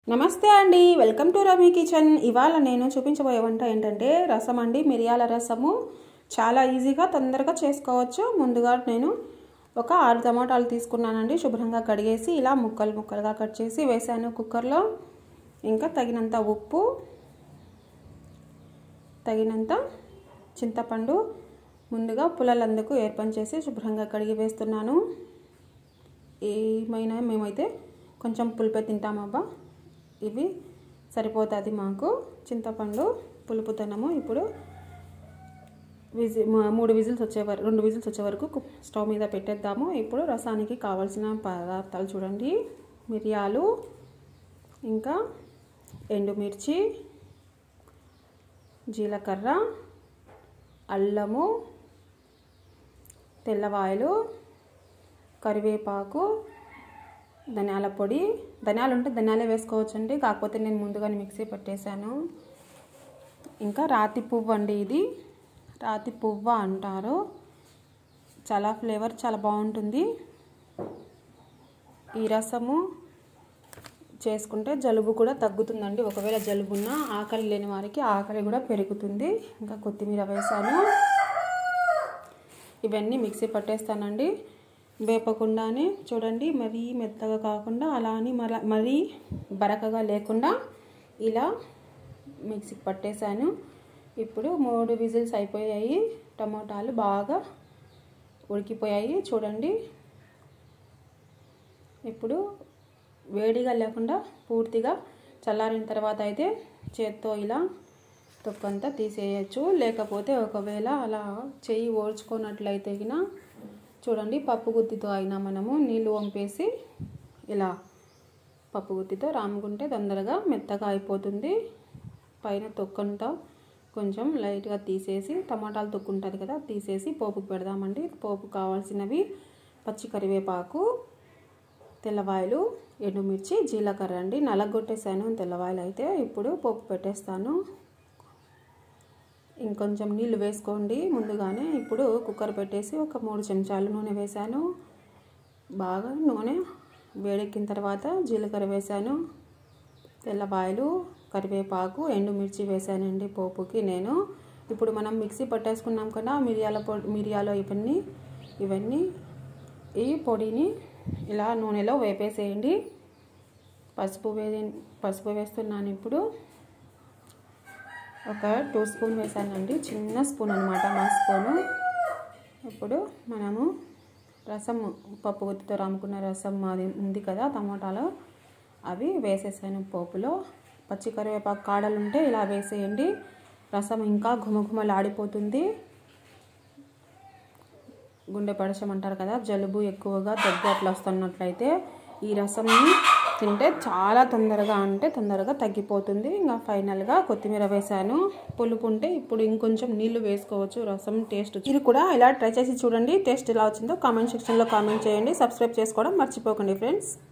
నమస్తే అండి welcome to Ravi kitchen ఇవాళ నేను చూపించబోయే వంట ఏంటంటే రసం అండి మిరియాల రసము చాలా ఈజీగా తొందరగా చేసుకోవచ్చు ముందుగా నేను ఒక ఆరు టమాటాలు తీసుకున్నానండి శుభ్రంగా కడిగేసి ఇలా ముక్కలు ముక్కలుగా కట్ చేసి వేసాను కుక్కర్లో ఇంకా తగినంత ఉప్పు తగినంత చింతపండు ముందుగా పుల్లలందుకు ఏర్పని చేసి శుభ్రంగా కడిగి వేస్తున్నాను ఏమైనా మేమైతే కొంచెం పులిపే తింటామబ్బా ఇవి సరిపోతుంది మాకు చింతపండు పులుపుతనము ఇప్పుడు విజి మూడు విజిల్స్ వచ్చే వరకు రెండు విజిల్స్ వచ్చే వరకు స్టవ్ మీద పెట్టేద్దాము ఇప్పుడు రసానికి కావాల్సిన పదార్థాలు చూడండి మిరియాలు ఇంకా ఎండుమిర్చి జీలకర్ర అల్లము తెల్లవాయలు కరివేపాకు ధనియాల పొడి ధనియాలు ఉంటే ధనియాలే వేసుకోవచ్చండి కాకపోతే నేను ముందుగానే మిక్సీ పట్టేశాను ఇంకా రాతి పువ్వు అండి ఇది రాతి పువ్వు అంటారు చాలా ఫ్లేవర్ చాలా బాగుంటుంది ఈ రసము చేసుకుంటే జలుబు కూడా తగ్గుతుందండి ఒకవేళ జలుబు ఉన్నా ఆకలి లేని వారికి ఆకలి కూడా పెరుగుతుంది ఇంకా కొత్తిమీర వేసాను ఇవన్నీ మిక్సీ పట్టేస్తానండి వేపకుండానే చూడండి మరీ మెత్తగా కాకుండా అలా అని మర మరీ బరకగా లేకుండా ఇలా మిక్సీకి పట్టేశాను ఇప్పుడు మూడు విజిల్స్ అయిపోయాయి టమోటాలు బాగా ఉడికిపోయాయి చూడండి ఇప్పుడు వేడిగా లేకుండా పూర్తిగా చల్లారిన తర్వాత అయితే చేత్తో ఇలా తొక్కంతా తీసేయచ్చు లేకపోతే ఒకవేళ అలా చెయ్యి ఓడ్చుకున్నట్లయితే చూడండి పప్పు గుత్తితో అయినా మనము నీళ్ళు వంపేసి ఇలా పప్పు గుత్తితో రాముకుంటే తొందరగా మెత్తగా అయిపోతుంది పైన తొక్కంతా కొంచెం లైట్గా తీసేసి టమాటాలు తొక్కుంటుంది కదా తీసేసి పోపుకు పెడదామండి పోపు కావాల్సినవి పచ్చి కరివేపాకు తెల్లవాయలు ఎండుమిర్చి జీలకర్ర అండి నలగొట్టేసాను తెల్లవాయలు అయితే ఇప్పుడు పోపు పెట్టేస్తాను ఇంకొంచెం నీళ్ళు వేసుకోండి ముందుగానే ఇప్పుడు కుక్కర్ పెట్టేసి ఒక మూడు చెంచాలు నూనె వేశాను బాగా నూనె వేడెక్కిన తర్వాత జీలకర్ర వేశాను తెల్లబాయలు కరివేపాకు ఎండుమిర్చి వేసానండి పోపుకి నేను ఇప్పుడు మనం మిక్సీ పట్టేసుకున్నాం కదా మిరియాల పొడి మిరియాలు ఇవన్నీ ఇవన్నీ ఈ పొడిని ఇలా నూనెలో వేపేసేయండి పసుపు వే పసుపు వేస్తున్నాను ఇప్పుడు ఒక టూ స్పూన్ వేసానండి చిన్న స్పూన్ అనమాట మా స్పూను ఇప్పుడు మనము రసం పప్పు గుత్తితో రాముకున్న రసం అది ఉంది కదా టమాటాలు అవి వేసేసాను పోపులో పచ్చి కరివేపాకు కాడలు ఉంటే ఇలా వేసేయండి రసం ఇంకా ఘుమఘుమలాడిపోతుంది గుండె పడచమంటారు కదా జలుబు ఎక్కువగా దగ్గు అట్లా వస్తున్నట్లయితే ఈ రసంని తింటే చాలా తొందరగా అంటే తొందరగా తగ్గిపోతుంది ఇంకా ఫైనల్గా కొత్తిమీర వేసాను పులుపు ఉంటే ఇప్పుడు ఇంకొంచెం నీళ్లు వేసుకోవచ్చు రసం టేస్ట్ ఇది కూడా ఇలా ట్రై చేసి చూడండి టేస్ట్ ఎలా వచ్చిందో కామెంట్ సెక్షన్లో కామెంట్ చేయండి సబ్స్క్రైబ్ చేసుకోవడం మర్చిపోకండి ఫ్రెండ్స్